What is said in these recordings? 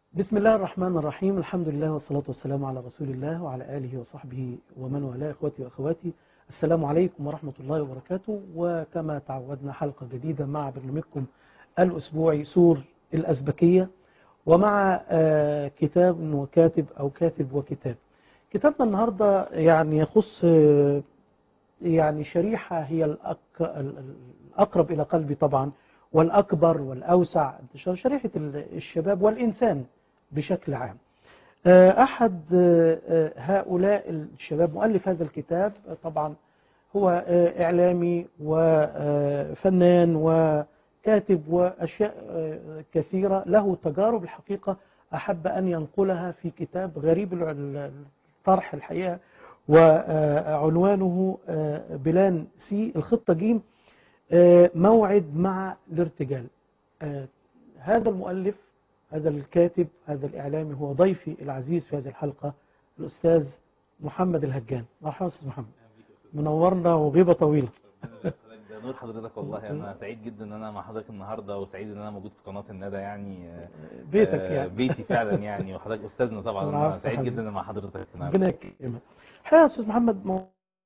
بسم الله الرحمن الرحيم الحمد لله والصلاة والسلام على رسول الله وعلى آله وصحبه ومن والاه إخوتي وأخواتي السلام عليكم ورحمة الله وبركاته وكما تعودنا حلقة جديدة مع برنامجكم الأسبوعي سور الأزبكية ومع آه، كتاب وكاتب أو كاتب وكتاب كتابنا النهاردة يعني يخص آه، يعني شريحة هي الأك... ال- الأقرب إلى قلبي طبعا والأكبر والأوسع انتشار شريحة ال- الشباب والإنسان بشكل عام آه، أحد آه، آه، هؤلاء الشباب مؤلف هذا الكتاب آه، طبعا هو آه، إعلامي وفنان وكاتب وأشياء آه، كثيرة له تجارب الحقيقة أحب أن ينقلها في كتاب غريب الع- الطرح الحقيقة وعنوانه آه، بلان سي الخطة جيم آه، موعد مع الارتجال آه، هذا المؤلف هذا الكاتب هذا الإعلامي هو ضيفي العزيز في هذه الحلقة الأستاذ محمد الهجان مرحبا أستاذ محمد منورنا وغيبة طويلة ده نور حضرتك والله انا سعيد جدا ان انا مع حضرتك النهارده وسعيد ان انا موجود في قناه الندى يعني آه، بيتك آه، يعني بيتي فعلا يعني وحضرتك استاذنا طبعا انا العفو سعيد حبيبي. جدا ان مع حضرتك النهارده ربنا يكرمك الحقيقة يا أستاذ محمد موضوع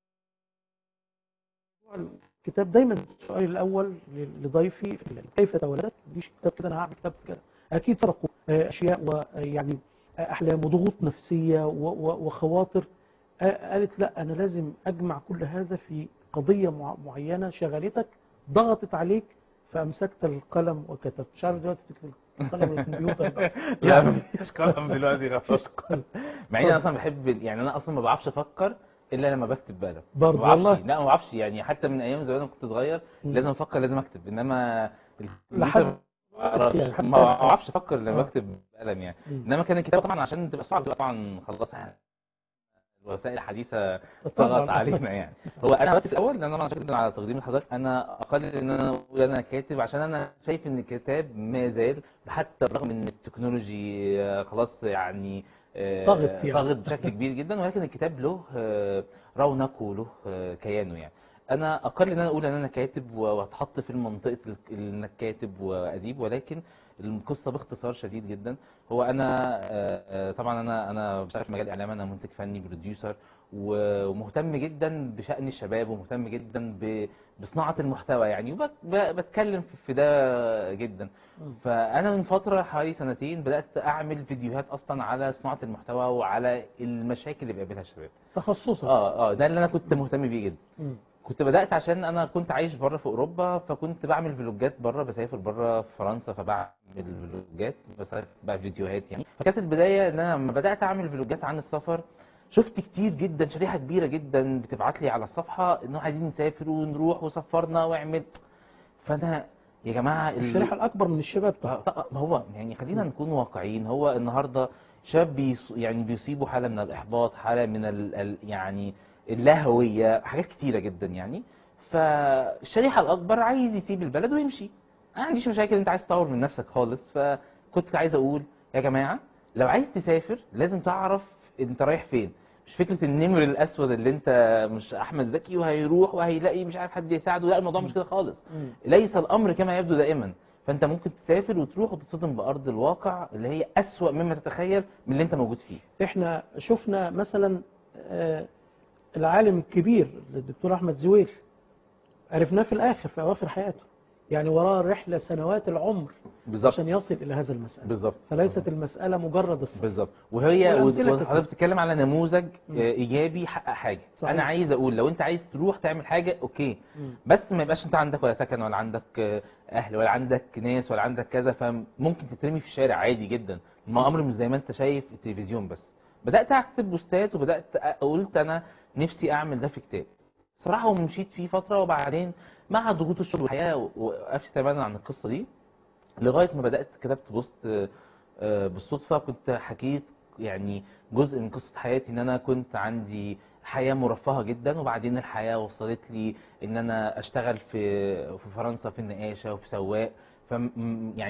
الكتاب دايما السؤال الأول لضيفي كيف تولدت مش كتاب كده أنا هعمل كتاب كده أكيد سبقوا آه، أشياء ويعني أحلام وضغوط نفسية و- و- وخواطر آه، قالت لا أنا لازم أجمع كل هذا في قضية مع- معينة شغلتك ضغطت عليك فأمسكت القلم وكتبت مش عارف دلوقتي تكتب القلم ولا الكمبيوتر لا يعني مفيش كلام دلوقتي مفيش خلاص قلم مع اني اصلا بحب يعني انا اصلا ما بعرفش افكر الا لما بكتب بقلم برضه ما بعرفش والله. لا ما بعرفش يعني حتى من ايام زمان كنت صغير مم. لازم افكر لازم اكتب انما لحد الكمبيوتر ما بعرفش. يعني حتى- ما بعرفش افكر لما آه. بكتب بقلم يعني مم. انما كان الكتاب طبعا عشان تبقى صعب طبعا خلاص الوسائل الحديثه طبعاً. ضغط علينا يعني هو انا بس في الاول لان انا شكرا على تقديم حضرتك انا اقل ان انا اقول انا كاتب عشان انا شايف ان الكتاب ما زال حتى برغم ان التكنولوجي آه، خلاص يعني آه، طغت يعني. طغت بشكل كبير جدا ولكن الكتاب له آه، رونقه وله آه، كيانه يعني انا اقل ان انا اقول ان انا كاتب واتحط في منطقه ال- انك كاتب واديب ولكن القصه باختصار شديد جدا هو انا آه، آه، طبعا انا انا بشتغل في مجال الاعلام انا منتج فني بروديوسر و- ومهتم جدا بشان الشباب ومهتم جدا ب- بصناعه المحتوى يعني وبتكلم في- في ده جدا مم. فانا من فتره حوالي سنتين بدات اعمل فيديوهات اصلا على صناعه المحتوى وعلى المشاكل اللي بيقابلها الشباب تخصصا اه اه ده اللي انا كنت مهتم بيه جدا مم. كنت بدات عشان انا كنت عايش بره في اوروبا فكنت بعمل فلوجات بره بسافر بره في فرنسا فبعمل فلوجات بسافر بقى فيديوهات يعني فكانت البدايه ان انا لما بدات اعمل فلوجات عن السفر شفت كتير جدا شريحه كبيره جدا بتبعت لي على الصفحه انه عايزين نسافر ونروح وسفرنا واعمل فانا يا جماعه ال- الشريحة الأكبر من الشباب آه، طبعا طبعا ما هو يعني خلينا نكون واقعيين هو النهارده شاب بيص يعني بيصيبوا حاله من الاحباط حاله من ال ال يعني اللاهويه حاجات كتيره جدا يعني فالشريحه الاكبر عايز يسيب البلد ويمشي انا ما عنديش مشاكل انت عايز تطور من نفسك خالص فكنت عايز اقول يا جماعه لو عايز تسافر لازم تعرف انت رايح فين مش فكره النمر الاسود اللي انت مش احمد زكي وهيروح وهيلاقي مش عارف حد يساعده لا الموضوع مش كده خالص مم. ليس الامر كما يبدو دائما فانت ممكن تسافر وتروح وتتصدم بارض الواقع اللي هي اسوأ مما تتخيل من اللي انت موجود فيه احنا شفنا مثلا آه، العالم الكبير الدكتور أحمد زويل عرفناه في الآخر في أواخر حياته يعني وراه رحلة سنوات العمر بالظبط عشان يصل إلى هذا المسألة بالظبط فليست المسألة مجرد الصف بالظبط وهي والأمثلة وحضرتك كتير. بتتكلم على نموذج مم. آه، ايجابي حقق حاجه صحيح. انا عايز اقول لو انت عايز تروح تعمل حاجه اوكي مم. بس ما يبقاش انت عندك ولا سكن ولا عندك آه، اهل ولا عندك ناس ولا عندك كذا فممكن تترمي في الشارع عادي جدا ما امر مش زي ما انت شايف التلفزيون بس بدات اكتب بوستات وبدات أ- قلت انا نفسي اعمل ده في كتاب صراحه ومشيت فيه فتره وبعدين مع ضغوط الشغل والحياه وقفت تماما عن القصه دي لغايه ما بدات كتبت بوست آه، آه، بالصدفه كنت حكيت يعني جزء من قصه حياتي ان انا كنت عندي حياه مرفهه جدا وبعدين الحياه وصلت لي ان انا اشتغل في في فرنسا في النقاشه وفي سواق ف يعني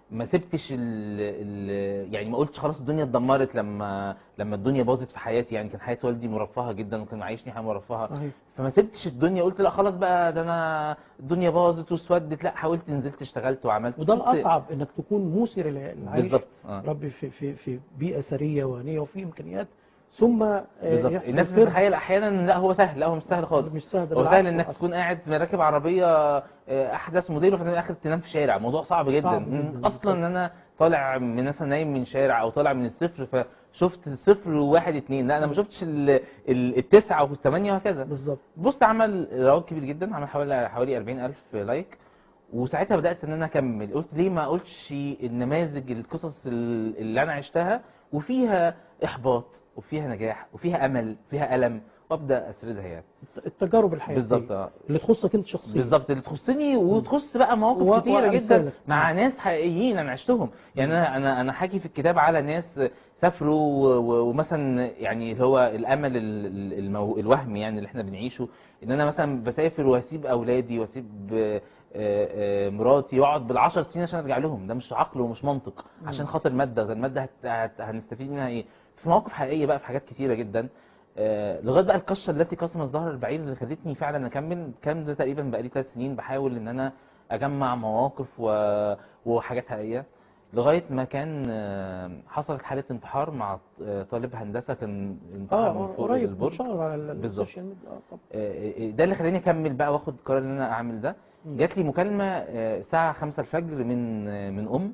ما سبتش ال ال يعني ما قلتش خلاص الدنيا اتدمرت لما لما الدنيا باظت في حياتي يعني كان حياه والدي مرفهه جدا وكان معيشني حياه مرفهه صحيح فما سبتش الدنيا قلت لا خلاص بقى ده انا الدنيا باظت واسودت لا حاولت نزلت اشتغلت وعملت وده كنت- الاصعب انك تكون مثير للعيش بالظبط آه. ربي في في في بيئه ثريه وهنيه وفي امكانيات ثم آه، بالظبط يحصل الناس فرق. بتتخيل احيانا لا هو سهل لا هو مش سهل خالص مش سهل ده هو بالعكس سهل انك أصلاً. تكون قاعد راكب عربيه آه، احدث موديل وفي الاخر تنام في شارع موضوع صعب جدا, صعب مم، جداً، اصلا ان انا طالع من مثلا نايم من شارع او طالع من الصفر فشفت صفر وواحد اتنين لا انا ما شفتش ال- ال- التسعه والثمانيه وهكذا بالظبط بوست عمل رواج كبير جدا عمل حوالي حوالي 40000 لايك وساعتها بدات ان انا اكمل قلت ليه ما اقولش النماذج القصص ال- اللي انا عشتها وفيها احباط وفيها نجاح وفيها امل فيها الم وابدا اسردها يعني التجارب الحياتيه بالظبط آه. اللي تخصك انت شخصيا بالظبط اللي تخصني وتخص بقى مواقف و- كتيره جدا وأمثالك. مع ناس حقيقيين انا عشتهم يعني انا انا انا حاكي في الكتاب على ناس سافروا و- و- ومثلا يعني اللي هو الامل ال- ال- المو... الوهمي يعني اللي احنا بنعيشه ان انا مثلا بسافر واسيب اولادي واسيب آه، آه، مراتي واقعد بالعشر سنين عشان ارجع لهم ده مش عقل ومش منطق عشان خاطر ماده ده الماده هت... هت... هنستفيد منها ايه في مواقف حقيقيه بقى في حاجات كتيره جدا آه، لغايه بقى القشه التي قسمت ظهر البعير اللي خلتني فعلا اكمل الكلام ده تقريبا بقى لي ثلاث سنين بحاول ان انا اجمع مواقف و... وحاجات حقيقيه لغايه ما كان آه، حصلت حاله انتحار مع آه، طالب هندسه كان انتحر اه من فوق قريب البرج مشهور على ال- بالظبط. السوشيال ميديا اه طبعا آه، ده اللي خلاني اكمل بقى واخد قرار ان انا اعمل ده مم. جات لي مكالمه آه، الساعه 5 الفجر من آه، من ام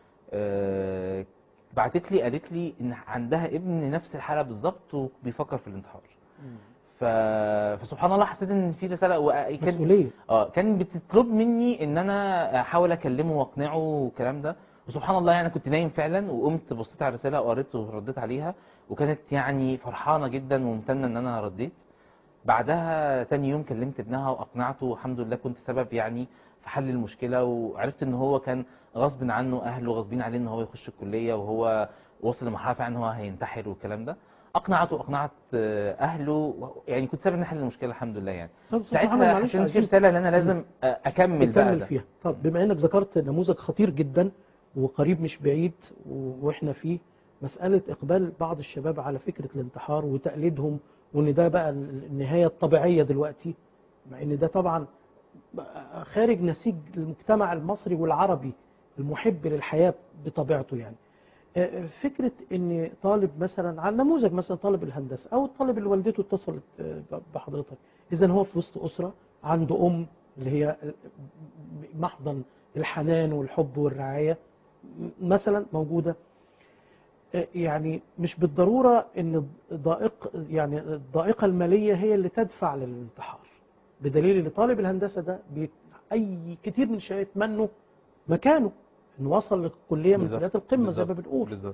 آه، بعتت لي قالت لي ان عندها ابن نفس الحاله بالظبط وبيفكر في الانتحار ف... فسبحان الله حسيت ان في رساله وكان مسؤوليه اه كان بتطلب مني ان انا احاول اكلمه واقنعه والكلام ده وسبحان الله يعني كنت نايم فعلا وقمت بصيت على الرساله وقريت ورديت عليها وكانت يعني فرحانه جدا وممتنه ان انا رديت بعدها تاني يوم كلمت ابنها واقنعته والحمد لله كنت سبب يعني في حل المشكله وعرفت ان هو كان غصب عنه اهله غصبين عليه ان هو يخش الكليه وهو وصل لمرحله فعلا ان هو هينتحر والكلام ده اقنعته واقنعت آه، اهله و- يعني كنت سبب ان احل المشكله الحمد لله يعني طب أستاذ محمد ساعتها معلش حسيت إن في عايزين رساله ان انا لازم آه، اكمل بقى نكمل ده فيها طب بما انك ذكرت نموذج خطير جدا وقريب مش بعيد و- واحنا فيه مسألة إقبال بعض الشباب على فكرة الانتحار وتقليدهم وإن ده بقى ال- النهاية الطبيعية دلوقتي مع إن ده طبعا بقى خارج نسيج المجتمع المصري والعربي المحب للحياة بطبيعته يعني آه، فكرة إن طالب مثلا على نموذج مثلا طالب الهندسة أو الطالب اللي والدته اتصلت آه، بحضرتك إذا هو في وسط أسرة عنده أم اللي هي محضن الحنان والحب والرعاية مثلا موجودة آه، يعني مش بالضرورة ان ضائق يعني الضائقة المالية هي اللي تدفع للانتحار بدليل ان طالب الهندسة ده بي اي كتير من الشباب يتمنوا مكانه انه وصل للكلية من بالظبط. كليات القمة زي ما بالظبط. بنقول بالظبط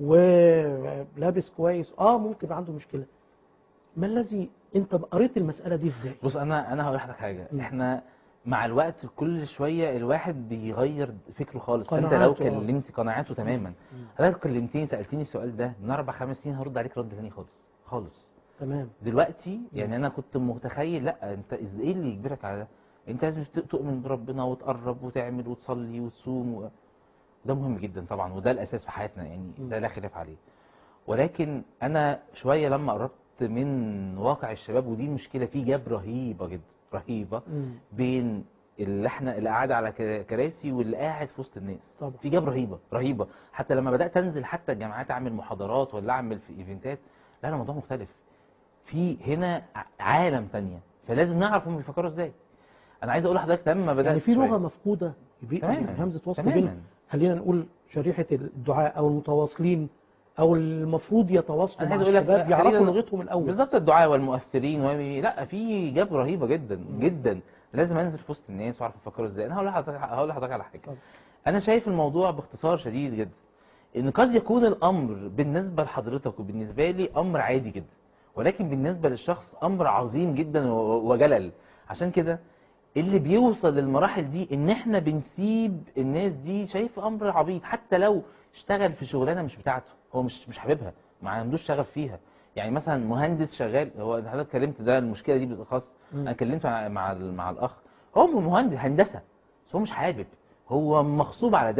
ولابس كويس اه ممكن يبقى عنده مشكلة ما الذي انت قريت المسألة دي ازاي بص انا انا هقول لحضرتك حاجه مم. احنا مع الوقت كل شويه الواحد بيغير فكره خالص فانت لو قناعاته، آه. كلمت قناعاته تماما مم. حضرتك كلمتني سالتني السؤال ده من اربع خمس سنين هرد عليك رد تاني خالص خالص تمام دلوقتي يعني انا كنت متخيل لا انت إز- ايه اللي يجبرك على ده انت لازم ت- تؤمن بربنا وتقرب وتعمل وتصلي وتصوم و... ده مهم جدا طبعا وده الاساس في حياتنا يعني م. ده لا خلاف عليه ولكن انا شويه لما قربت من واقع الشباب ودي مشكله في جاب رهيبه جدا رهيبه مم. بين اللي احنا اللي قاعد على ك- كراسي واللي قاعد في وسط الناس طبعا في جاب رهيبه رهيبه حتى لما بدات انزل حتى الجامعات اعمل محاضرات ولا اعمل في ايفنتات لا الموضوع مختلف في هنا ع- عالم تانية فلازم نعرف هم بيفكروا ازاي انا عايز اقول لحضرتك لما بدات يعني في شوية- لغة مفقودة بي- تماما يعني همزة وصل تماما بين خلينا نقول شريحة الدعاء أو المتواصلين أو المفروض يتواصلوا أنا مع عايز أقول لك الشباب خلينا يعرفوا ن- لغتهم الأول بالظبط الدعاء والمؤثرين و... لا في جاب رهيبه جدا جدا لازم انزل في وسط الناس واعرف افكروا ازاي انا هقول لحضرتك هقول لحضرتك على حاجه اتفضل. انا شايف الموضوع باختصار شديد جدا ان قد يكون الامر بالنسبه لحضرتك وبالنسبه لي امر عادي جدا ولكن بالنسبه للشخص امر عظيم جدا و- وجلل عشان كده اللي بيوصل للمراحل دي ان احنا بنسيب الناس دي شايف امر عبيط حتى لو اشتغل في شغلانه مش بتاعته هو مش مش حاببها ما عندوش شغف فيها يعني مثلا مهندس شغال هو حضرتك اتكلمت ده المشكله دي بالاخص مم. انا اتكلمت مع مع, ال- مع الاخ هو مهندس هندسه بس هو مش حابب هو مغصوب على ده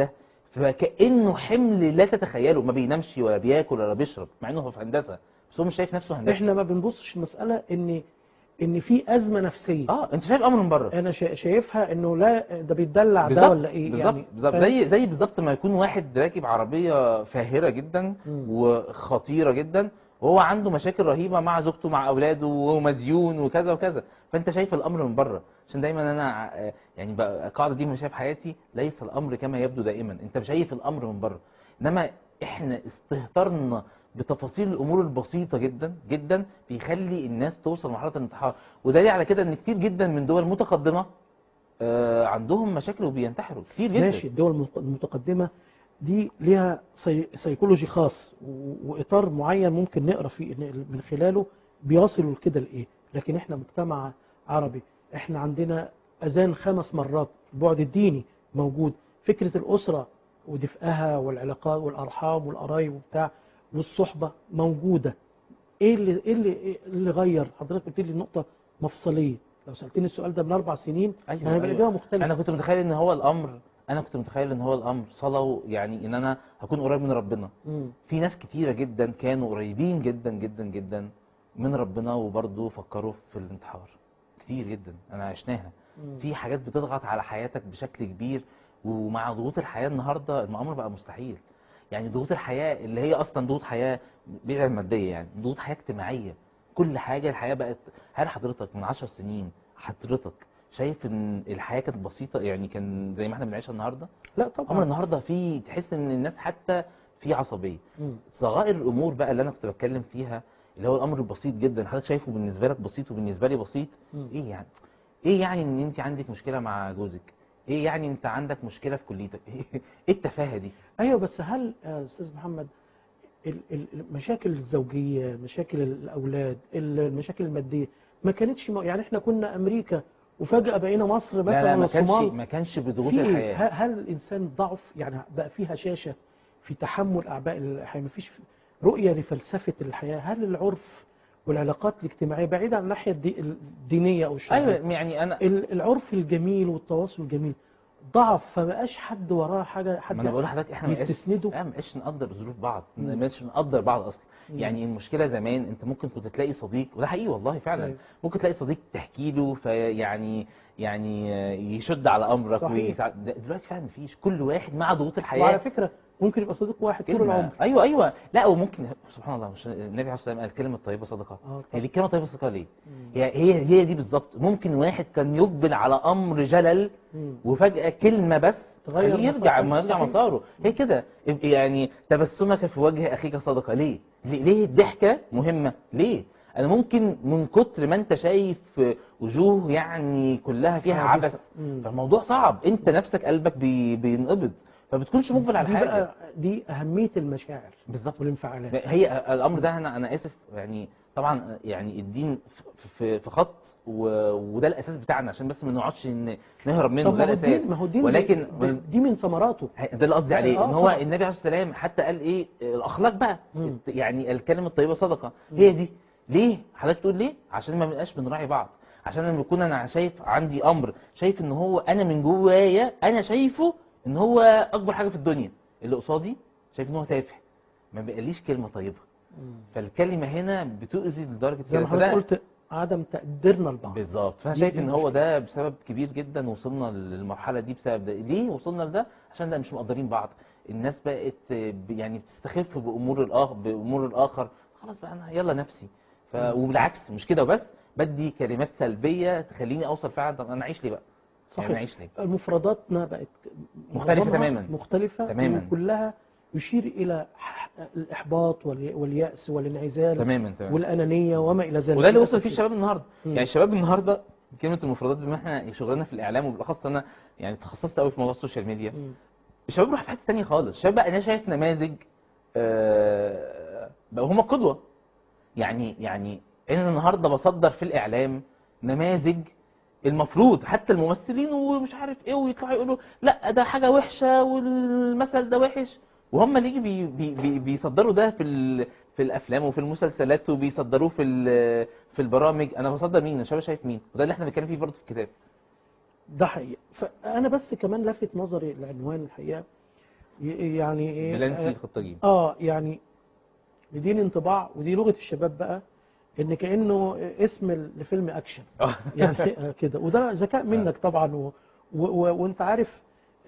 فكانه حمل لا تتخيله ما بينامش ولا بياكل ولا بيشرب مع انه هو في هندسه بس هو مش شايف نفسه هندسه احنا ما بنبصش المساله ان ان في ازمه نفسيه اه انت شايف امر من بره انا شا- شايفها انه لا ده بيتدلع ده بالظبط ولا ايه بالظبط يعني بالظبط فاهم؟ زي زي بالظبط ما يكون واحد راكب عربيه فاهره جدا مم. وخطيره جدا وهو عنده مشاكل رهيبه مع زوجته مع اولاده وهو مديون وكذا وكذا فانت شايف الامر من بره عشان دايما انا آه، يعني بقى القاعده دي ماشيه في حياتي ليس الامر كما يبدو دائما انت شايف الامر من بره انما احنا استهترنا بتفاصيل الامور البسيطه جدا جدا بيخلي الناس توصل لمرحله الانتحار ودليل على كده ان كتير جدا من دول متقدمه آه، عندهم مشاكل وبينتحروا كتير جدا ماشي الدول المت- المتقدمه دي ليها سي... سيكولوجي خاص و... واطار معين ممكن نقرا فيه إن من خلاله بيصلوا لكده لايه لكن احنا مجتمع عربي احنا عندنا اذان خمس مرات البعد الديني موجود فكره الاسره ودفئها والعلاقات والارحام والقرايب وبتاع والصحبه موجوده ايه اللي ايه اللي, إيه اللي غير حضرتك قلت لي نقطه مفصليه لو سالتني السؤال ده من اربع سنين أيوة، هيبقى أيوة. الاجابه مختلفه انا كنت متخيل ان هو الامر انا كنت متخيل ان هو الامر صلاه يعني ان انا هكون قريب من ربنا مم. في ناس كتيره جدا كانوا قريبين جدا جدا جدا من ربنا وبرضه فكروا في الانتحار كتير جدا انا عشناها مم. في حاجات بتضغط على حياتك بشكل كبير ومع ضغوط الحياه النهارده الامر بقى مستحيل يعني ضغوط الحياه اللي هي اصلا ضغوط حياه بعيد عن الماديه يعني ضغوط حياه اجتماعيه كل حاجه الحياه بقت هل حضرتك من عشر سنين حضرتك شايف ان الحياه كانت بسيطه يعني كان زي ما احنا بنعيشها النهارده لا امر طبعا النهارده في تحس ان الناس حتى في عصبيه مم. صغائر الامور بقى اللي انا كنت بتكلم فيها اللي هو الامر البسيط جدا حضرتك شايفه بالنسبه لك بسيط وبالنسبه لي بسيط مم. ايه يعني ايه يعني ان انت عندك مشكله مع جوزك ايه يعني انت عندك مشكله في كليتك ايه التفاهه دي ايوه بس هل يا استاذ محمد ال- ال- المشاكل الزوجيه مشاكل الاولاد المشاكل الماديه ما كانتش م- يعني احنا كنا امريكا وفجاه بقينا مصر لا مثلا لا ما ولا كانش الصومال ما كانش بضغوط في إيه؟ الحياه ه- هل الانسان ضعف يعني بقى فيه هشاشه في تحمل اعباء الحياه مفيش رؤيه لفلسفه الحياه هل العرف والعلاقات الاجتماعيه بعيدا عن الناحيه الدي- الدينيه او الشرعيه ايوه يعني انا ال- العرف الجميل والتواصل الجميل ضعف فمبقاش حد وراه حاجه حد ما انا بقول لحضرتك احنا ما بقاش- يستسنده اه ما بقاش نقدر ظروف بعض مم. ما بقاش نقدر بعض اصلا مم. يعني المشكله زمان انت ممكن كنت تلاقي صديق وده حقيقي والله فعلا أيوة. ممكن تلاقي صديق تحكي له فيعني يعني آه، يشد على امرك صحيح. ويساعد ده- دلوقتي فعلا مفيش كل واحد مع ضغوط الحياه وعلى فكره ممكن يبقى صديق واحد طول كلمة. العمر ايوه ايوه لا وممكن سبحان الله مش النبي عليه الصلاه والسلام قال كلمه طيبه صدقه اه هي طبعا. دي الكلمه طيبه صدقه ليه؟ مم. هي هي هي دي بالظبط ممكن واحد كان يقبل على امر جلل مم. وفجاه كلمه بس تغير خليه يرجع مساره. ما يرجع صحيح. مساره هي كده يعني تبسمك في وجه اخيك صدقه ليه؟ ليه ليه الضحكه مهمه؟ ليه؟ انا ممكن من كتر ما انت شايف وجوه يعني كلها فيها عابسة. عبث مم. فالموضوع صعب انت نفسك قلبك بي بينقبض فبتكونش مقبل على دي حاجه بقى دي اهميه المشاعر بالظبط والانفعالات هي الامر ده انا انا اسف يعني طبعا يعني الدين في- في في خط و- وده الاساس بتاعنا عشان بس ما نقعدش ن- نهرب منه طب ده ما هو الاساس الدين ما هو الدين ولكن دي, دي من ثمراته ده اللي قصدي عليه آه، ان هو طبعا. النبي عليه الصلاه والسلام حتى قال ايه الاخلاق بقى مم. يعني الكلمه الطيبه صدقه مم. هي دي ليه حضرتك تقول ليه عشان ما بنبقاش بنراعي بعض عشان لما يكون انا شايف عندي امر شايف ان هو انا من جوايا انا شايفه ان هو اكبر حاجه في الدنيا اللي قصادي شايف ان هو تافه ما بقاليش كلمه طيبه مم. فالكلمه هنا بتؤذي لدرجه زي ما كده. حضرتك فده- قلت عدم تقديرنا لبعض بالظبط فانا دي- شايف دي ان هو مشكلة. ده بسبب كبير جدا وصلنا للمرحله دي بسبب ده ليه وصلنا لده عشان ده مش مقدرين بعض الناس بقت ب- يعني بتستخف بامور الاخر بامور الاخر خلاص بقى انا يلا نفسي ف... وبالعكس مش كده وبس بدي كلمات سلبيه تخليني اوصل فعلا طب انا اعيش ليه بقى يعني صحيح اعيش ليه مفرداتنا بقت مختلفة معظمها تماماً. مختلفة تماماً. وكلها يشير إلى ح- الإحباط والي- واليأس والانعزال تماما تماما والأنانية وما إلى ذلك وده اللي وصل للأسف فيه الشباب النهارده مم. يعني الشباب النهارده كلمه المفردات بما احنا شغلنا في الاعلام وبالاخص انا يعني تخصصت قوي في موضوع السوشيال ميديا مم. الشباب راح في حته ثانيه خالص الشباب بقى انا شايف نماذج آه، بقوا هم القدوه يعني يعني انا النهارده بصدر في الاعلام نماذج المفروض حتى الممثلين ومش عارف ايه ويطلعوا يقولوا لا ده حاجه وحشه والمثل ده وحش وهم اللي يجي بي بي بي بيصدروا ده في ال في الافلام وفي المسلسلات وبيصدروه في ال- في البرامج انا بصدر مين الشباب شايف مين وده اللي احنا بنتكلم فيه برضه في الكتاب ده حقيقي فأنا بس كمان لفت نظري العنوان الحقيقة ي- يعني ايه بلانسي آه، الخطه جيم اه يعني مديني انطباع ودي لغه الشباب بقى ان كانه اسم لفيلم اكشن آه. يعني كده وده ذكاء منك طبعا و... و... و... وانت عارف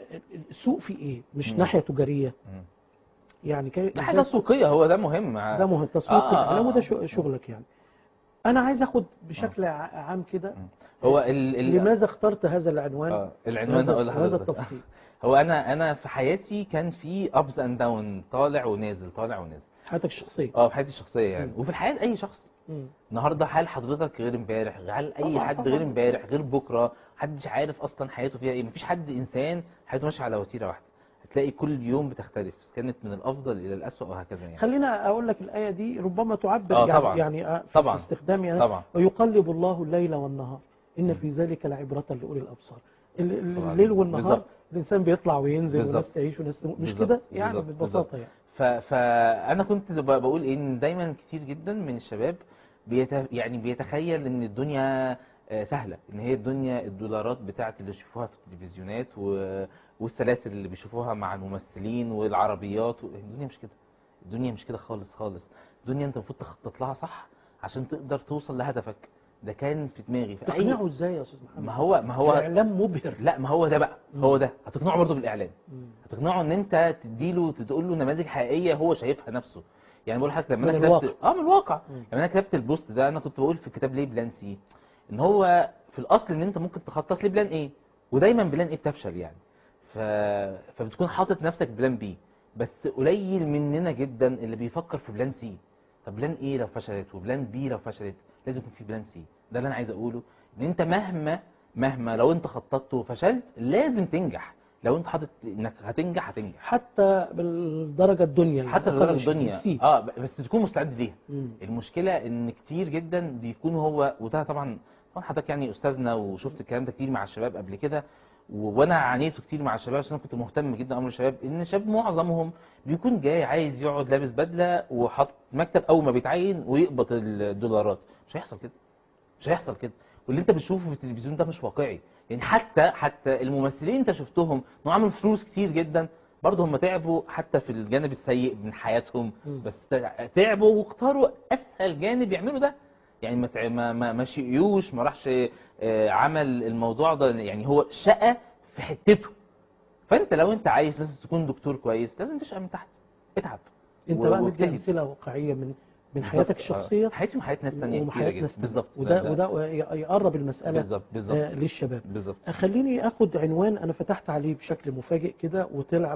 السوق في ايه مش مم. ناحيه تجاريه مم. يعني كي... ده حاجه سوقيه هو ده مهم ده مهم تسويق آه، آه، الاعلام آه. وده شغ- شغلك يعني انا عايز اخد بشكل ع- عام كده هو ال ال لماذا اخترت هذا العنوان آه، العنوان هذا- هقول هذا لحضرتك التفصيل هو انا انا في حياتي كان في ابز اند داون طالع ونازل طالع ونازل حياتك الشخصيه اه في حياتي الشخصيه يعني مم. وفي الحياه اي شخص مم. النهارده حال حضرتك غير امبارح حال اي طبعاً، حد طبعاً. غير امبارح غير بكره محدش عارف اصلا حياته فيها ايه مفيش حد انسان حياته ماشيه على وتيره واحده هتلاقي كل يوم بتختلف كانت من الافضل الى الاسوء وهكذا يعني خلينا اقول لك الايه دي ربما تعبر آه، يعني طبعاً. يعني آه، في طبعاً. استخدام يعني طبعا ويقلب الله الليل والنهار ان في ذلك لعبره لاولي الابصار ال- ال- طبعاً. الليل والنهار بالظبط. الانسان بيطلع وينزل بالظبط. وناس تعيش وناس تموت مش بالظبط. كده يعني بالظبط. ببساطه يعني ف... فانا كنت ب- بقول ان دايما كتير جدا من الشباب بيت... يعني بيتخيل ان الدنيا آه، سهله ان هي الدنيا الدولارات بتاعت اللي يشوفوها في التلفزيونات و... والسلاسل اللي بيشوفوها مع الممثلين والعربيات و... الدنيا مش كده الدنيا مش كده خالص خالص الدنيا انت المفروض تخطط لها صح عشان تقدر توصل لهدفك ده كان في دماغي في تقنعه ازاي يا استاذ محمد ما هو ما هو الاعلام مبهر لا ما هو ده بقى مم. هو ده هتقنعه برضه بالاعلان مم. هتقنعه ان انت تديله تقول له نماذج حقيقيه هو شايفها نفسه يعني بقول لحضرتك لما من انا الواقع. كتبت اه من الواقع مم. لما انا كتبت البوست ده انا كنت بقول في الكتاب ليه بلان سي ان هو في الاصل ان انت ممكن تخطط لبلان ايه ودايما بلان ايه بتفشل يعني ف... فبتكون حاطط نفسك بلان بي بس قليل مننا جدا اللي بيفكر في بلان سي طب بلان ايه لو فشلت وبلان بي لو فشلت لازم يكون في بلان سي ده اللي انا عايز اقوله ان انت مهما مهما لو انت خططت وفشلت لازم تنجح لو انت حاطط انك هتنجح هتنجح حتى بالدرجه الدنيا حتى يعني لو أقل شيء، الدنيا السي. اه بس تكون مستعد ليها مم. المشكله ان كتير جدا بيكون هو وده طبعا طبعا حضرتك يعني استاذنا وشفت الكلام ده كتير مع الشباب قبل كده و- وانا عانيته كتير مع الشباب عشان انا كنت مهتم جدا امر الشباب ان الشباب معظمهم بيكون جاي عايز يقعد لابس بدله وحاطط مكتب اول ما بيتعين ويقبض الدولارات مش هيحصل كده مش هيحصل كده واللي انت بتشوفه في التلفزيون ده مش واقعي يعني حتى حتى الممثلين انت شفتهم انهم عملوا فلوس كتير جدا برضه هم تعبوا حتى في الجانب السيء من حياتهم مم. بس تعبوا واختاروا اسهل جانب يعملوا ده يعني ما تع- ما ما, ما شقيوش ما راحش آه، عمل الموضوع ده يعني هو شقى في حتته فانت لو انت عايز مثلا تكون دكتور كويس لازم تشقى من تحت اتعب انت و- بقى مدي واجتهد. امثله واقعيه من من بالظبط. حياتك آه، الشخصيه حياتي وحياة ناس ثانيه كتير وحياه جدا ناس تانية. بالظبط وده ده- ده- وده يقرب المساله بالظبط بالظبط آه، للشباب بالظبط خليني اخد عنوان انا فتحت عليه بشكل مفاجئ كده وطلع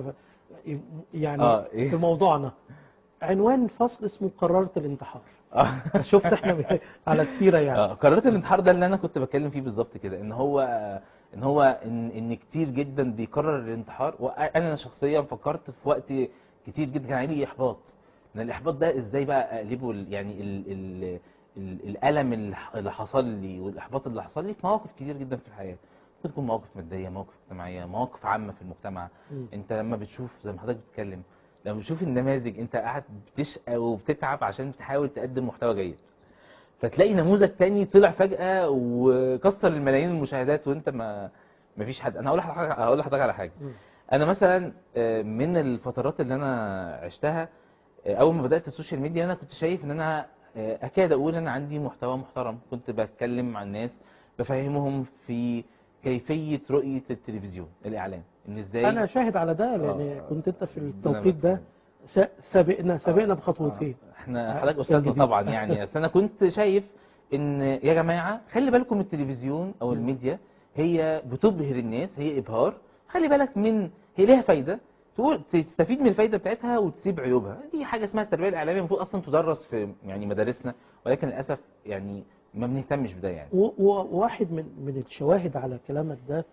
يعني اه ايه في موضوعنا عنوان فصل اسمه قررت الانتحار آه. شفت احنا ب- على السيره يعني اه قرارات الانتحار ده اللي انا كنت بتكلم فيه بالظبط كده ان هو ان هو ان ان كتير جدا بيقرر الانتحار وانا شخصيا فكرت في وقت كتير جدا كان عندي احباط ان الاحباط ده ازاي بقى اقلبه ال- يعني ال ال ال الالم اللي ح- اللي حصل لي والاحباط اللي حصل لي في مواقف كتير جدا في الحياه ممكن تكون مواقف ماديه مواقف اجتماعيه مواقف عامه في المجتمع مم. انت لما بتشوف زي ما حضرتك بتتكلم لما بتشوف النماذج انت قاعد بتشقى وبتتعب عشان تحاول تقدم محتوى جيد فتلاقي نموذج تاني طلع فجأة وكسر الملايين المشاهدات وانت ما ما فيش حد انا هقول لحضرتك هقول لحضرتك على حاجه مم. انا مثلا آه، من الفترات اللي انا عشتها آه، اول ما بدات السوشيال ميديا انا كنت شايف ان انا آه، اكاد اقول انا عندي محتوى محترم كنت بتكلم مع الناس بفهمهم في كيفيه رؤيه التلفزيون الاعلام ان ازاي انا شاهد على ده لان آه. كنت انت في ربنا التوقيت ده يبارك س- سابقنا سابقنا بخطوتين احنا آه، حضرتك كان استاذنا جديد. طبعا يعني اصل انا كنت شايف ان يا جماعه خلي بالكم التلفزيون او الميديا هي بتبهر الناس هي ابهار خلي بالك من هي ليها فايده تقول تستفيد من الفايده بتاعتها وتسيب عيوبها دي حاجه اسمها التربيه الاعلاميه المفروض اصلا تدرس في يعني مدارسنا ولكن للاسف يعني ما بنهتمش بده يعني و- و- وواحد من من الشواهد على كلامك ده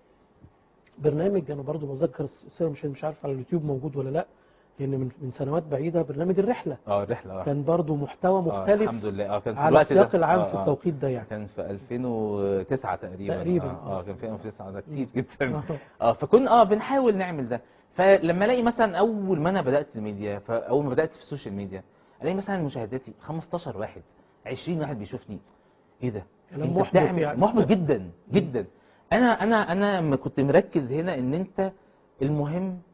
برنامج انا برضو بذكر السيره مش مش عارف على اليوتيوب موجود ولا لا لان من من سنوات بعيده برنامج الرحله اه الرحله اه كان برضو محتوى آه، مختلف الحمد لله اه كان في على الوقت ده السياق العام آه، في آه. التوقيت ده يعني كان في 2009 تقريبا تقريباً، اه, آه. آه كان في 2009 ده كتير جدا آه. اه فكنا اه بنحاول نعمل ده فلما الاقي مثلا اول ما انا بدات الميديا فاول ما بدات في السوشيال ميديا الاقي مثلا مشاهداتي 15 واحد 20 واحد بيشوفني ايه ده كلام انت محبط بتعمل يعني. محبط جدا جدا انا انا انا ما كنت مركز هنا ان انت المهم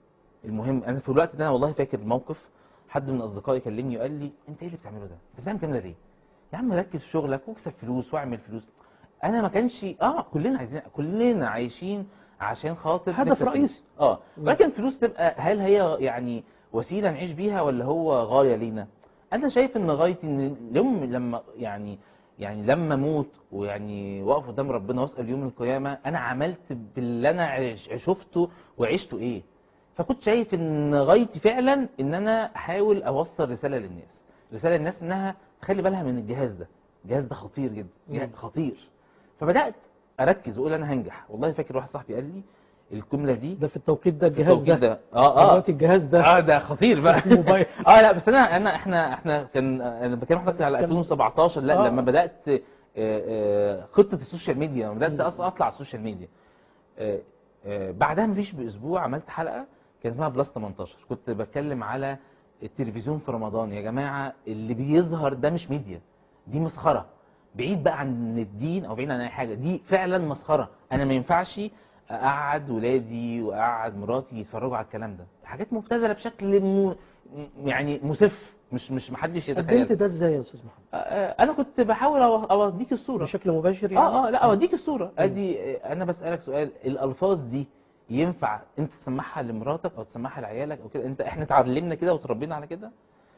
المهم انا في الوقت ده انا والله فاكر موقف حد من اصدقائي كلمني وقال لي انت ايه اللي بتعمله ده انت بتعمل كده ليه يا عم ركز في شغلك واكسب فلوس واعمل فلوس انا ما كانش اه كلنا عايزين كلنا عايشين عشان خاطر هدف نكسب رئيسي. فلوس. اه ولكن فلوس تبقى هل هي يعني وسيله نعيش بيها ولا هو غايه لينا انا شايف ان غايتي ان يوم لما يعني يعني لما اموت ويعني واقف قدام ربنا واسال يوم القيامه انا عملت باللي انا عش- شفته وعشته ايه فكنت شايف ان غايتي فعلا ان انا احاول اوصل رساله للناس رساله للناس انها تخلي بالها من الجهاز ده الجهاز ده خطير جدا جهاز مم. خطير فبدات اركز واقول انا هنجح والله فاكر واحد صاحبي قال لي الجمله دي ده في التوقيت ده الجهاز التوقيت ده اه اه دلوقتي الجهاز ده اه ده خطير بقى موبايل. اه لا بس انا انا احنا احنا كان انا بكلم حضرتك على كان- 2017 لا آه. لما بدات آه، آه، خطه السوشيال ميديا لما بدات مم. اصلا اطلع على السوشيال ميديا آه، آه، بعدها مفيش باسبوع عملت حلقه كان اسمها بلس 18 كنت بتكلم على التلفزيون في رمضان يا جماعه اللي بيظهر ده مش ميديا دي مسخره بعيد بقى عن الدين او بعيد عن اي حاجه دي فعلا مسخره انا ما ينفعش اقعد ولادي واقعد مراتي يتفرجوا على الكلام ده حاجات مبتذله بشكل م... يعني مسف مش مش محدش قدمت يتخيل ده ازاي يا استاذ محمد انا كنت بحاول أو- اوديك الصوره بشكل مباشر يعني اه اه لا اوديك الصوره ادي آه، انا بسالك سؤال الالفاظ دي ينفع انت تسمعها لمراتك او تسمعها لعيالك او كده انت احنا اتعلمنا كده وتربينا على كده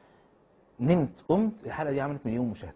نمت قمت الحلقه دي عملت مليون مشاهده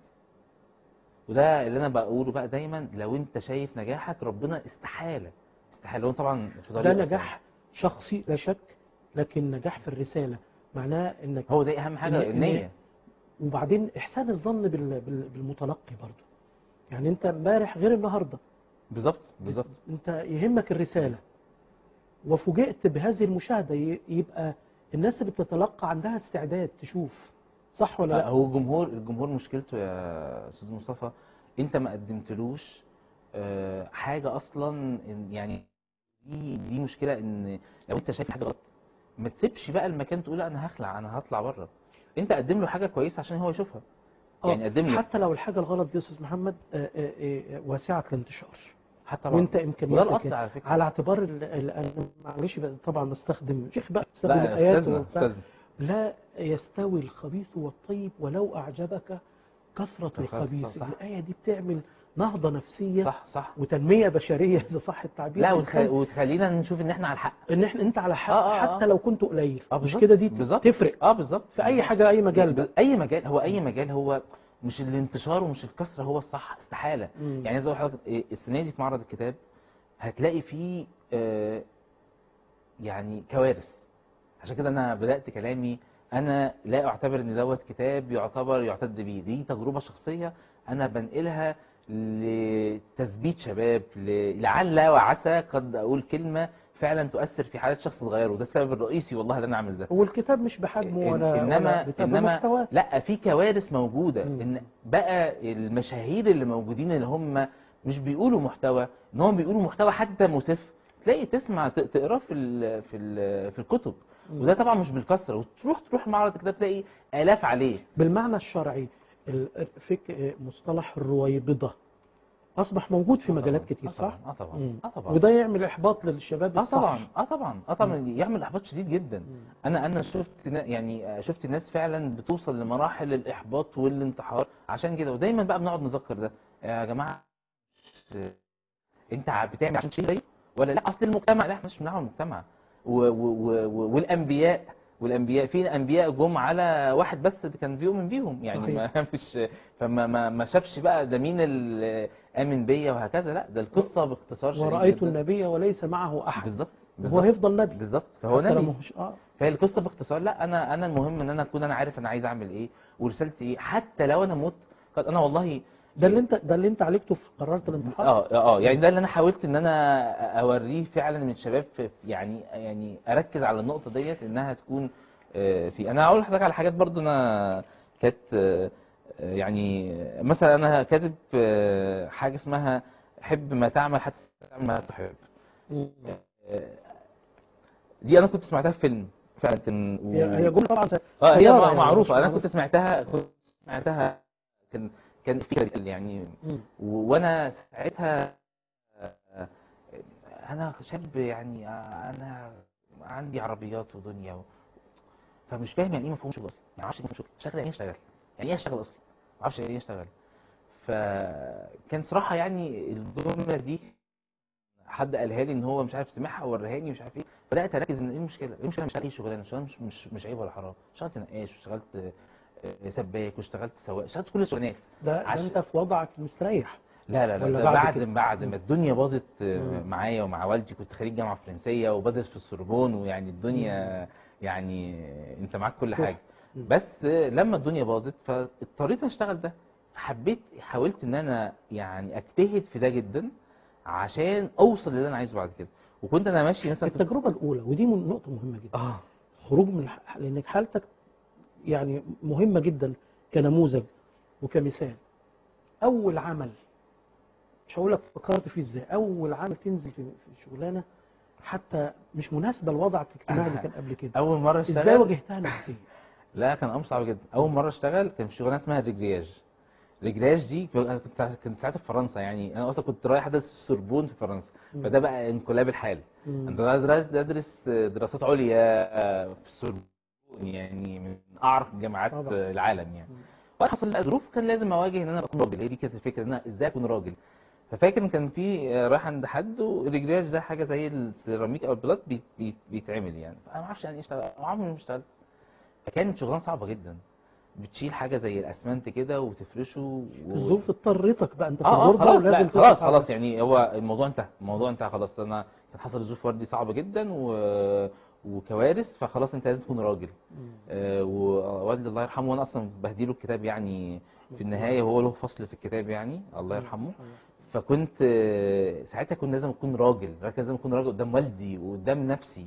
وده اللي انا بقوله بقى دايما لو انت شايف نجاحك ربنا استحاله استحاله وانت طبعا في ده طريقك نجاح شخصي لا شك لكن نجاح في الرسالة معناه انك هو ده اهم حاجه إن- إن- النيه وبعدين احسان الظن بال- بال- بالمتلقي برضه يعني انت امبارح غير النهارده بالظبط بالظبط انت يهمك الرسالة وفوجئت بهذه المشاهدة ي- يبقى الناس اللي بتتلقى عندها استعداد تشوف صح ولا آه، لا هو الجمهور الجمهور مشكلته يا استاذ مصطفى انت ما قدمتلوش آه، حاجه اصلا إن- يعني دي دي مشكله ان لو انت شايف حاجه غلط ما تسيبش بقى المكان تقول لا انا هخلع انا هطلع بره انت قدم له حاجه كويسه عشان هو يشوفها آه، يعني قدم له حتى لو الحاجة الغلط دي يا استاذ محمد آه، آه، آه، واسعة الانتشار حتى طبعا وانت وده امكانياتك الاصل على فكره على اعتبار ال- ال- انا معلش بقى طبعا بستخدم شيخ بقى بستخدم لا الايات استاذنا وبتاع. استاذنا لا يستوي الخبيث والطيب ولو أعجبك كثرة كثرة، الخبيث صح. الآية دي بتعمل نهضة نفسية صح صح وتنمية بشرية إذا صح التعبير لا بتخلي وتخ... وتخلينا نشوف ان احنا على الحق إن إحنا أنت على حق آه، آه، آه. حتى لو كنت قليل اه مش بالظبط، كده دي بالظبط تفرق اه بالظبط في أي حاجة أي مجال بقى اي مجال هو اي مجال هو مش الانتشار ومش الكثره هو الصح استحاله مم. يعني عايز اقول لحضرتك إيه، السنه دي في معرض الكتاب هتلاقي فيه آه، يعني كوارث عشان كده انا بدات كلامي انا لا اعتبر ان دوت كتاب يعتبر يعتد بيه دي تجربه شخصيه انا بنقلها لتثبيت شباب ل- لعل وعسى قد اقول كلمه فعلا تؤثر في حياه شخص صغير وده السبب الرئيسي والله اللي انا اعمل ده هو الكتاب مش بحجمه ولا انما ولا بتاع انما محتوى لا في كوارث موجوده مم. ان بقى المشاهير اللي موجودين اللي هم مش بيقولوا محتوى ان هم بيقولوا محتوى حتى مسف تلاقي تسمع ت- تقراه في ال في ال في الكتب وده طبعا مش بالكثره وتروح تروح معرض الكتاب تلاقي الاف عليه بالمعنى الشرعي ال- فك مصطلح الرويبضة أصبح موجود في آه مجالات طبعاً، كتير آه صح؟ طبعا اه طبعا مم. اه طبعا وده يعمل إحباط للشباب اه الصح. طبعا اه طبعا اه طبعا يعمل احباط شديد جدا مم. انا انا شفت نا- يعني شفت ناس فعلا بتوصل لمراحل الاحباط والانتحار عشان كده ودايما بقى بنقعد نذكر ده يا جماعه انت ع- بتعمل عشان شيء زيه ولا لا اصل المجتمع لا احنا مش بنعمل المجتمع و و و و والانبياء والانبياء في انبياء جم على واحد بس اللي كان بيؤمن بيهم يعني صحيح. ما مش فما ما, ما شافش بقى ده مين اللي امن بيا وهكذا لا ده القصه باختصار شديد ورأيت جداً. النبي وليس معه أحد بالظبط هو بالظبط هيفضل نبي بالظبط فهو حتى لو نبي ماهوش- اه فهي القصه باختصار لا انا انا المهم ان انا اكون انا عارف انا عايز اعمل ايه ورسالتي ايه حتى لو انا مت قد انا والله ده اللي انت ده اللي انت عالجته في قرارة الانتحار اه اه يعني ده اللي انا حاولت ان انا اوريه فعلا من شباب في يعني يعني اركز على النقطه ديت انها تكون آه، في انا هقول لحضرتك على حاجات برضو انا كانت آه، آه، يعني مثلا انا كاتب آه، حاجه اسمها حب ما تعمل حتى تعمل ما تحب مم. آه، دي انا كنت سمعتها في فيلم فعلا كان و- هي هي جملة طبعا اه هي صغيرة مع- يعني، معروفه مش انا معروفة. كنت سمعتها كنت سمعتها كان كان في يعني مم. و- وانا ساعتها آه، انا شاب يعني آه، انا عندي عربيات ودنيا و... فمش فاهم يعني ايه مفهوم شغل اصلا يعني ما اعرفش ايه مفهوم شغل اشتغل يعني ايه اشتغل يعني ايه اشتغل اصلا ما اعرفش يعني ايه اشتغل فكان صراحه يعني الجمله دي حد قالها لي ان هو مش عارف سمعها ورهاني مش عارف ايه بدات اركز ان ايه المشكله ايه المشكله مش اي شغلانه شغلانه مش مش مش عيب ولا حرام اشتغلت نقاش واشتغلت آه، سباك واشتغلت سواق اشتغلت كل الشغلانات ده, ده عش- انت في وضعك المستريح لا لا لا ولا ده بعد بعد كده؟ بعد ما الدنيا باظت آه، مم. معايا ومع والدي كنت خريج جامعه فرنسيه وبدرس في السوربون ويعني الدنيا يعني انت معاك كل حاجه مم. بس آه، لما الدنيا باظت فاضطريت اشتغل ده حبيت حاولت ان انا يعني اجتهد في ده جدا عشان اوصل للي انا عايزه بعد كده وكنت انا ماشي مثلا كنت- التجربه الاولى ودي من- نقطه مهمه جدا اه خروج من الح- لانك حالتك يعني مهمه جدا كنموذج وكمثال اول عمل مش هقول لك فكرت فيه ازاي اول عمل تنزل في في شغلانه حتى مش مناسبه لوضعك الاجتماعي اللي كان قبل كده اول مره ازاي اشتغل واجهتها نفسيا لا كان امر صعب جدا اول مره اشتغل كان في شغلانه اسمها الرجلياج الرجلياج دي أنا كنت كنت ساعتها في فرنسا يعني انا اصلا كنت رايح ادرس السوربون في فرنسا مم. فده بقى انقلاب الحال مم. انا درست ادرس دراسات عليا في السوربون يعني من اعرف جامعات طبعا. العالم يعني مم. وقت حصل لي ظروف كان لازم اواجه ان انا اكون راجل هي دي كانت الفكره ان انا ازاي اكون راجل ففاكر ان كان في رايح عند حد والرجلياج ده حاجه زي السيراميك او البلاط بي- بي- بيتعمل يعني فانا ما اعرفش يعني ايه اشتغل عمري ما اشتغلت فكانت شغلانه صعبه جدا بتشيل حاجه زي الاسمنت كده وتفرشه و... الظروف اضطرتك بقى انت في اه اه الغربه خلاص لا ولازم خلاص تصرف على خلاص نفسك. يعني هو الموضوع انتهى الموضوع انتهى خلاص انا كان حصل ظروف وردي صعبه جدا و... وكوارث فخلاص انت لازم تكون راجل مم. آه، ووالدي الله يرحمه وانا اصلا بهديله الكتاب يعني في النهايه هو له فصل في الكتاب يعني الله يرحمه فكنت آه، ساعتها كنت لازم اكون راجل لازم اكون راجل قدام والدي وقدام نفسي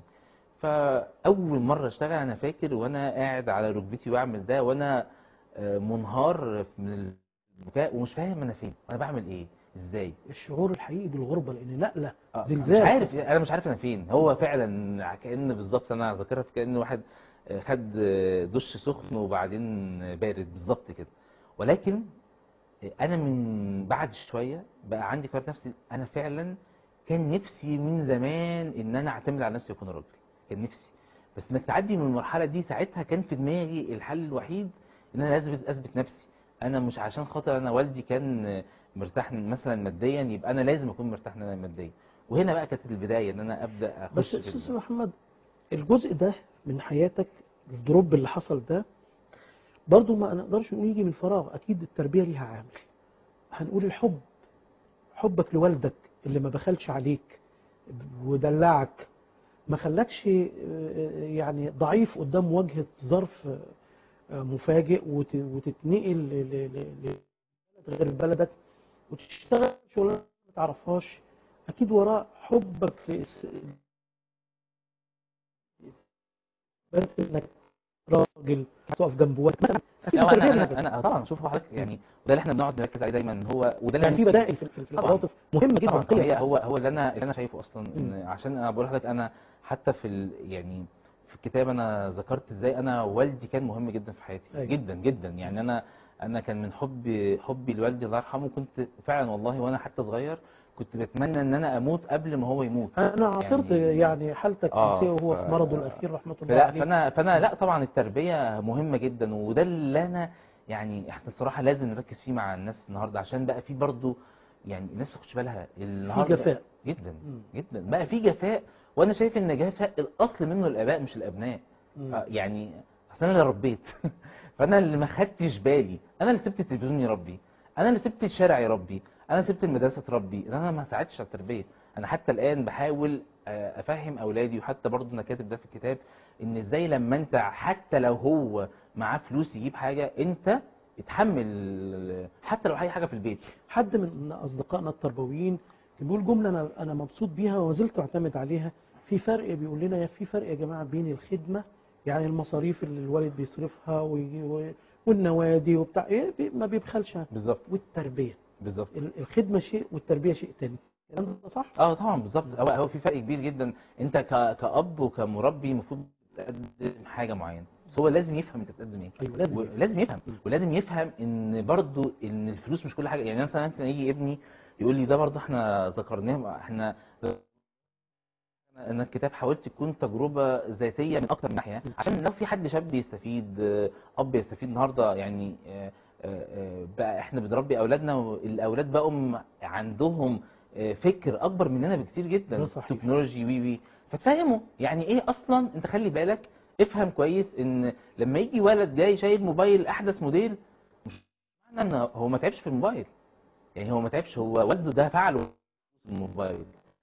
فاول مره اشتغل انا فاكر وانا قاعد على ركبتي واعمل ده وانا آه، منهار من البكاء ومش فاهم انا فين انا بعمل ايه ازاي الشعور الحقيقي بالغربه لان نقله آه، زلزال مش عارف انا مش عارف انا فين هو فعلا كان بالظبط انا ذاكرها في كان واحد آه، خد آه، دش سخن وبعدين بارد بالظبط كده ولكن آه، انا من بعد شويه بقى عندي قرار نفسي انا فعلا كان نفسي من زمان ان انا اعتمد على نفسي واكون راجل كان نفسي بس انك تعدي من المرحله دي ساعتها كان في دماغي الحل الوحيد ان انا لازم اثبت نفسي انا مش عشان خاطر انا والدي كان مرتاح مثلا ماديا يبقى انا لازم اكون مرتاح انا ماديا وهنا بقى كانت البدايه ان انا ابدا بس اخش في استاذ ال- محمد الجزء ده من حياتك الدروب اللي حصل ده برضو ما نقدرش نقول يجي من فراغ اكيد التربيه ليها عامل هنقول الحب حبك لوالدك اللي ما بخلش عليك ودلعك ما خلاكش آه، يعني ضعيف قدام مواجهه ظرف آه، مفاجئ وت- وتتنقل ل- ل- ل- لبلد غير بلدك وتشتغل شغلانه ما تعرفهاش اكيد وراء حبك لإس- بس انك راجل هتقف جنب والدك مثلا اكيد لا، التربيه انا لها انا, أنا طبعا شوف حضرتك يعني وده اللي احنا بنقعد نركز عليه دايما هو وده اللي يعني في أنا نفسي- بدائل في في- في طبعاً. العواطف مهمه جدا طبعا طبعاً هي قيم. هو هو اللي انا اللي انا شايفه اصلا ان مم. عشان انا بقول لحضرتك انا حتى في ال يعني في الكتاب انا ذكرت ازاي انا والدي كان مهم جدا في حياتي أيوة. جدا جدا يعني انا انا كان من حبي حبي لوالدي الله يرحمه كنت فعلا والله وانا حتى صغير كنت بتمنى ان انا اموت قبل ما هو يموت انا عاصرت يعني- يعني حالتك آه، نفسيه وهو ف- في مرضه الاخير رحمه الله فلا عليه فانا فانا لا طبعا التربيه مهمه جدا وده اللي انا يعني احنا الصراحه لازم نركز فيه مع الناس النهارده عشان بقى في برضو يعني الناس ما تاخدش بالها النهارده جفاء. جدا مم. جدا بقى في جفاء وانا شايف ان جفاء الاصل منه الاباء مش الابناء مم. آه، يعني اصل انا اللي ربيت فانا اللي ما خدتش بالي انا اللي سبت التلفزيون يربي انا اللي سبت الشارع يربي انا سبت المدرسه تربي انا ما ساعدتش على التربيه انا حتى الان بحاول آه، افهم اولادي وحتى برضه انا كاتب ده في الكتاب ان ازاي لما انت حتى لو هو معاه فلوس يجيب حاجه انت اتحمل حتى لو اي حاجه في البيت حد من اصدقائنا التربويين كان بيقول جمله انا انا مبسوط بيها وما زلت اعتمد عليها في فرق بيقول لنا يا في فرق يا جماعه بين الخدمه يعني المصاريف اللي الوالد بيصرفها ويجي- و- والنوادي وبتاع ايه بي- ما بيبخلش بالظبط والتربيه بالظبط ال- الخدمه شيء والتربيه شيء تاني الكلام ده صح؟ اه طبعا بالظبط هو هو في فرق كبير جدا انت ك- كاب وكمربي المفروض تقدم حاجه معينه بس هو لازم يفهم انت بتقدم ايه ايوه لازم و- لازم يفهم ولازم يفهم ان برضو ان الفلوس مش كل حاجه يعني مثلا مثلا يجي ابني يقول لي ده برضو احنا ذكرناه احنا ان الكتاب حاولت تكون تجربه ذاتيه من اكتر من ناحيه عشان لو في حد شاب يستفيد آه، اب يستفيد النهارده يعني آه، آه، آه، بقى احنا بنربي اولادنا والاولاد بقوا م- عندهم آه، فكر اكبر مننا بكتير ده جدا صحيح. تكنولوجي وي وي فتفهموا يعني ايه اصلا انت خلي بالك افهم كويس ان لما يجي ولد جاي شايل موبايل احدث موديل مش معنى ان هو ما تعبش في الموبايل يعني هو ما تعبش هو والده ده فعله الموبايل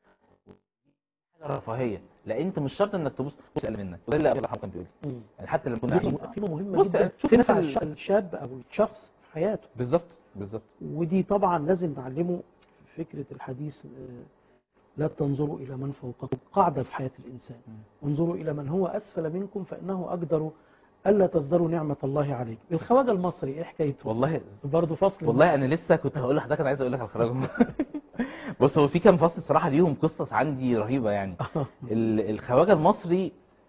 حاجه رفاهيه لا انت مش شرط انك تبص بص اقل منك وده اللي ابو الرحمن كان بيقول لي. مم. يعني حتى لما كنا دي قاعدين قيمة مهمة بص، جدا شوف الناس تنفع ال- الش- الشاب أو الشخص في حياته بالظبط بالظبط ودي طبعا لازم نعلمه فكرة الحديث آه، لا تنظروا إلى من فوقكم قاعدة في حياة الإنسان انظروا إلى من هو أسفل منكم فإنه أقدر ألا تصدروا نعمة الله عليكم الخواجة المصري إيه حكايته والله برضه فصل والله انا لسه كنت هقول لحضرتك انا عايز اقول لك على الخراج بص هو في كام فصل الصراحه ليهم قصص عندي رهيبه يعني ال- الخواجه المصري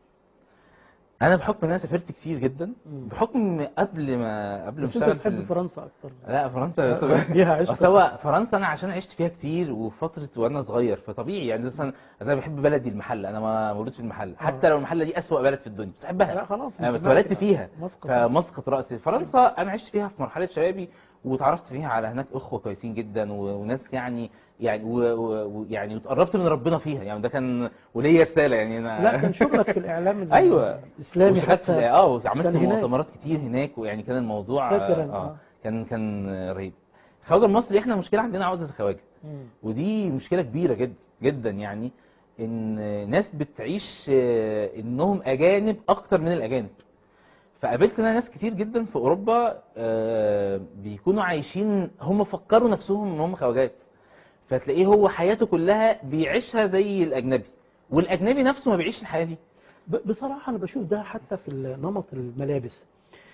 انا بحكم ان انا سافرت كتير جدا مم. بحكم قبل ما قبل ما بس أنت اشتغل في بتحب ال- فرنسا أكتر لا فرنسا آه، فيها عشق. بس هو فرنسا انا عشان عشت فيها كتير وفتره وانا صغير فطبيعي يعني مثلا انا بحب بلدي المحله انا ما مولود في المحله حتى لو المحله دي اسوأ بلد في الدنيا بس بحبها لا خلاص انا أنت اتولدت بقى فيها مسقط. فمسقط راسي فرنسا انا عشت فيها في مرحله شبابي وتعرفت فيها على هناك اخوه كويسين جدا و- وناس يعني يعني و- و- ويعني وتقربت من ربنا فيها يعني ده كان وليا رساله يعني انا لا كان شغلك في الإعلام ال- ايوه الإسلامي واشتغلت في حتى اه وعملت كان هناك. مؤتمرات كتير هناك ويعني كان الموضوع فاكر أنا، اه آه. كان كان رهيب الخواجه المصري احنا مشكله عندنا عوزه الخواجه مم. ودي مشكله كبيره جدا جدا يعني ان ناس بتعيش آه، انهم اجانب اكتر من الاجانب فقابلت انا ناس كتير جدا في اوروبا آه، بيكونوا عايشين هم فكروا نفسهم ان هم خواجات فتلاقيه هو حياته كلها بيعيشها زي الاجنبي والاجنبي نفسه ما بيعيش الحياه دي ب- بصراحة أنا بشوف ده حتى في نمط الملابس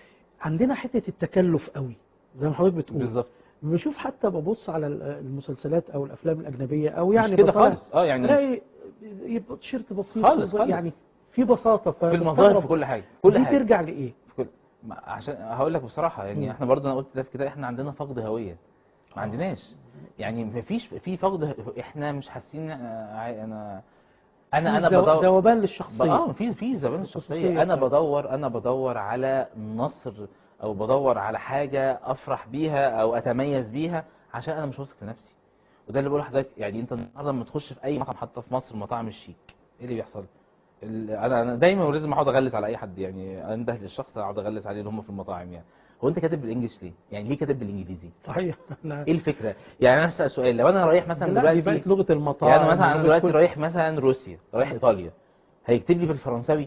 عندنا حتة التكلف قوي زي ما حضرتك بتقول بالظبط بشوف حتى ببص على ال- المسلسلات أو الأفلام الأجنبية أو يعني مش كده بطلع- خالص اه يعني تلاقي يبقى تيشيرت بسيط خالص، وب- خالص. يعني في بساطة في المظاهر في كل حاجه كل دي حاجه ترجع لإيه؟ في كل ما- عشان هقول لك بصراحه يعني مم. احنا برضه انا قلت ده في كده احنا عندنا فقد هويه ما عندناش يعني ما فيش في فقد احنا مش حاسين آه، عاي- انا انا انا في زو- بدور ذوبان اه للشخصية في في زبائن الخصوصية الشخصيه انا بتاعتك. بدور انا بدور على نصر او بدور على حاجه افرح بيها او اتميز بيها عشان انا مش واثق في نفسي وده اللي بقول لحضرتك يعني انت النهارده لما تخش في اي مطعم حتى في مصر مطاعم الشيك ايه اللي بيحصل؟ ال- انا انا دايما لازم اقعد اغلس على اي حد يعني انده للشخص اقعد اغلس عليه اللي هم في المطاعم يعني هو انت كاتب بالانجلش ليه؟ يعني ليه كاتب بالانجليزي؟ صحيح لا ايه الفكره؟ يعني انا اسال سؤال لو انا رايح مثلا لا، دي دلوقتي بقت لغة المطاعم يعني مثلا انا ولغة دلوقتي كل- رايح مثلا روسيا رايح ايطاليا هيكتب لي بالفرنساوي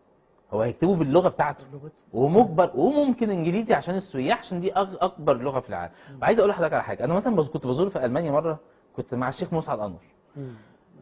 هو هيكتبه باللغه بتاعته لغة- ومجبر وممكن انجليزي عشان السياح عشان دي أك- اكبر لغه في العالم وعايز اقول لحضرتك على حاجه انا مثلا بز- كنت بزور في المانيا مره كنت مع الشيخ مسعد انور مم.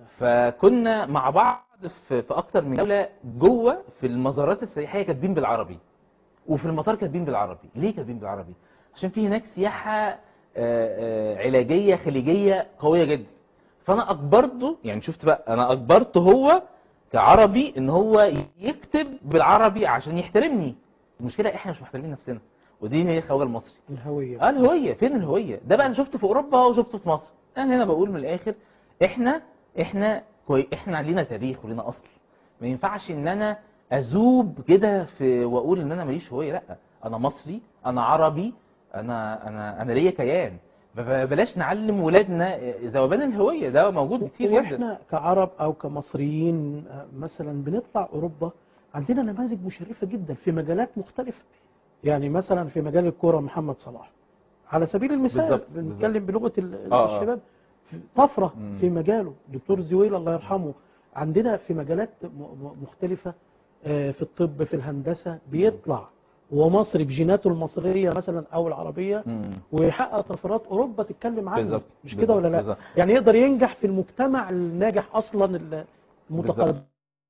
فكنا مع بعض في, في اكتر من دوله جوه في المزارات السياحيه كاتبين بالعربي وفي المطار كاتبين بالعربي ليه كاتبين بالعربي عشان في هناك سياحه آه، آه، علاجيه خليجيه قويه جدا فانا اجبرته يعني شفت بقى انا اجبرته هو كعربي ان هو يكتب بالعربي عشان يحترمني المشكله احنا مش محترمين نفسنا ودي هي الخواجه المصري الهوية اه الهويه فين الهويه ده بقى انا شفته في اوروبا وشفته في مصر انا هنا بقول من الاخر احنا احنا كوي احنا لينا تاريخ ولينا اصل ما ينفعش ان انا اذوب كده في واقول ان انا ماليش هويه لا انا مصري انا عربي انا انا انا ليا كيان فبلاش نعلم ولادنا ذوبان الهويه ده موجود كتير جدا واحنا كعرب او كمصريين آه، مثلا بنطلع اوروبا عندنا نماذج مشرفه جدا في مجالات مختلفه يعني مثلا في مجال الكوره محمد صلاح على سبيل المثال بالظبط، بنتكلم بلغه ال- آه، آه. الشباب في- طفره مم. في مجاله دكتور زويل الله يرحمه عندنا في مجالات م- م- مختلفه آه، في الطب في الهندسه بيطلع ومصري بجيناته المصريه مثلا او العربيه مم. ويحقق طفرات اوروبا تتكلم عنه بالظبط، مش بالظبط، كده ولا لا بالظبط. يعني يقدر ينجح في المجتمع الناجح اصلا المتقدم بالظبط.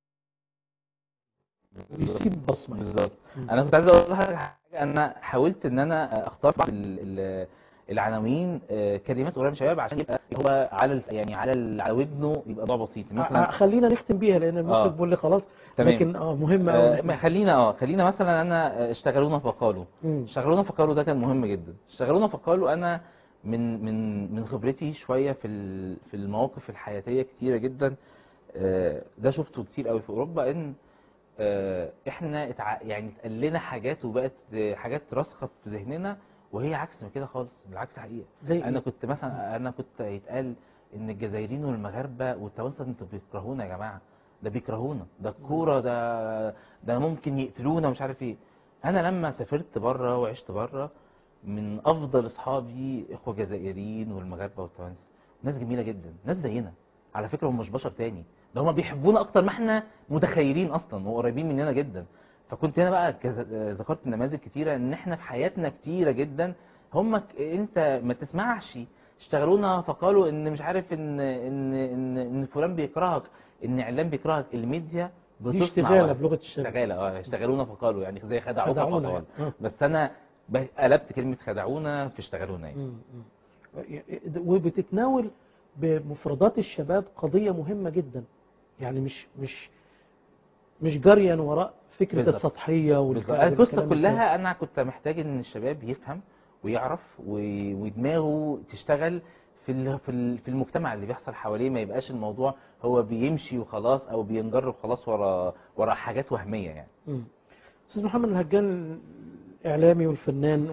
ويسيب بصمه بالظبط مم. انا كنت عايز اقول لحضرتك حاجه انا حاولت ان انا اختار بعض ال- ال- العناوين آه، كلمات قريبه من الشباب عشان يبقى هو على ال- يعني على ال- على ودنه يبقى ضوء بسيط آه، مثلا خلينا نختم بيها لان المخرج آه. بيقول لي خلاص تمام. لكن اه مهم آه، قوي ما خلينا اه خلينا مثلا انا آه، اشتغلونا فقالوا مم. اشتغلونا فقالوا ده كان مهم جدا اشتغلونا فقالوا انا من من من خبرتي شويه في ال- في المواقف الحياتيه كتيره جدا آه، ده شفته كتير قوي في اوروبا ان آه، احنا اتع... يعني اتقال لنا حاجات وبقت آه، حاجات راسخه في ذهننا وهي عكس من كده خالص بالعكس حقيقه زي انا إيه؟ كنت مثلا انا كنت يتقال ان الجزائريين والمغاربه والتوانسه انتوا بيكرهونا يا جماعه ده بيكرهونا ده الكوره ده ده ممكن يقتلونا مش عارف ايه انا لما سافرت بره وعشت بره من افضل اصحابي اخوه جزائريين والمغاربه والتوانسه ناس جميله جدا ناس زينا على فكره هم مش بشر تاني ده هم بيحبونا اكتر ما احنا متخيلين اصلا وقريبين مننا جدا فكنت هنا بقى كذا- ذكرت نماذج كتيره ان احنا في حياتنا كتيره جدا هم ك- انت ما تسمعش اشتغلونا فقالوا ان مش عارف ان ان ان, إن فلان بيكرهك ان اعلام بيكرهك الميديا دي بتصنع اشتغاله واحد. بلغه الشارع اشتغاله اه اشتغلونا فقالوا يعني زي خدعونا خدعونا فقالوا يعني. آه. بس انا ب- قلبت كلمه خدعونا في اشتغلونا يعني مم. مم. وبتتناول بمفردات الشباب قضية مهمة جدا يعني مش مش مش جريا وراء فكرة بالظبط. السطحية والك- بالظبط. والكلام القصه الفارغ. كلها انا كنت محتاج ان الشباب يفهم ويعرف و- ودماغه تشتغل في ال- في ال- في المجتمع اللي بيحصل حواليه ما يبقاش الموضوع هو بيمشي وخلاص او بينجر وخلاص ورا ورا حاجات وهميه يعني مم. أستاذ محمد الهجان الإعلامي والفنان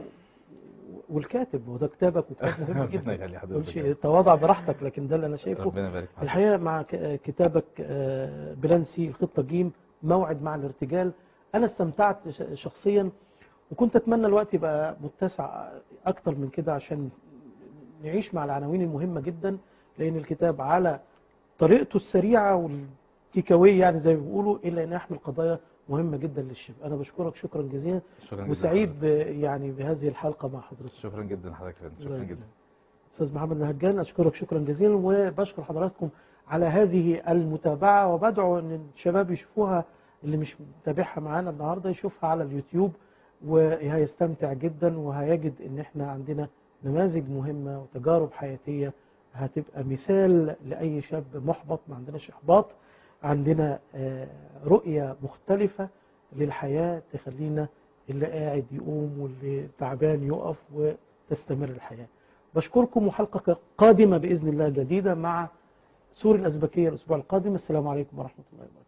والكاتب وده كتابك وكتاب مهم ربنا جدا يخلي حضرتك قلش يا رب. تواضع براحتك لكن ده اللي أنا شايفه ربنا يبارك فيك الحقيقة مع ك- كتابك آه، بلانسي الخطة جيم موعد مع الارتجال أنا استمتعت ش- شخصيا وكنت أتمنى الوقت يبقى متسع أكتر من كده عشان نعيش مع العناوين المهمة جدا لأن الكتاب على طريقته السريعة والتيكاوي يعني زي ما بيقولوا إلا أن يحمل قضايا مهمة جدا للشباب أنا بشكرك شكرا جزيلا شكرا جدا وسعيد لحضرتك. ب- يعني بهذه الحلقة مع حضرتك شكرا جدا لحضرتك يا فندم. شكرا الله جدا يسلمك. استاذ محمد الهجان اشكرك شكرا جزيلا وبشكر حضراتكم على هذه المتابعه وبدعو ان الشباب يشوفوها اللي مش متابعها معانا النهارده يشوفها على اليوتيوب وهيستمتع جدا وهيجد ان احنا عندنا نماذج مهمه وتجارب حياتيه هتبقى مثال لاي شاب محبط ما عندناش احباط عندنا آه، رؤيه مختلفه للحياه تخلينا اللي قاعد يقوم واللي تعبان يقف وتستمر الحياه بشكركم وحلقة قادمة بإذن الله جديدة مع سور الأزبكية الأسبوع القادم السلام عليكم ورحمة الله وبركاته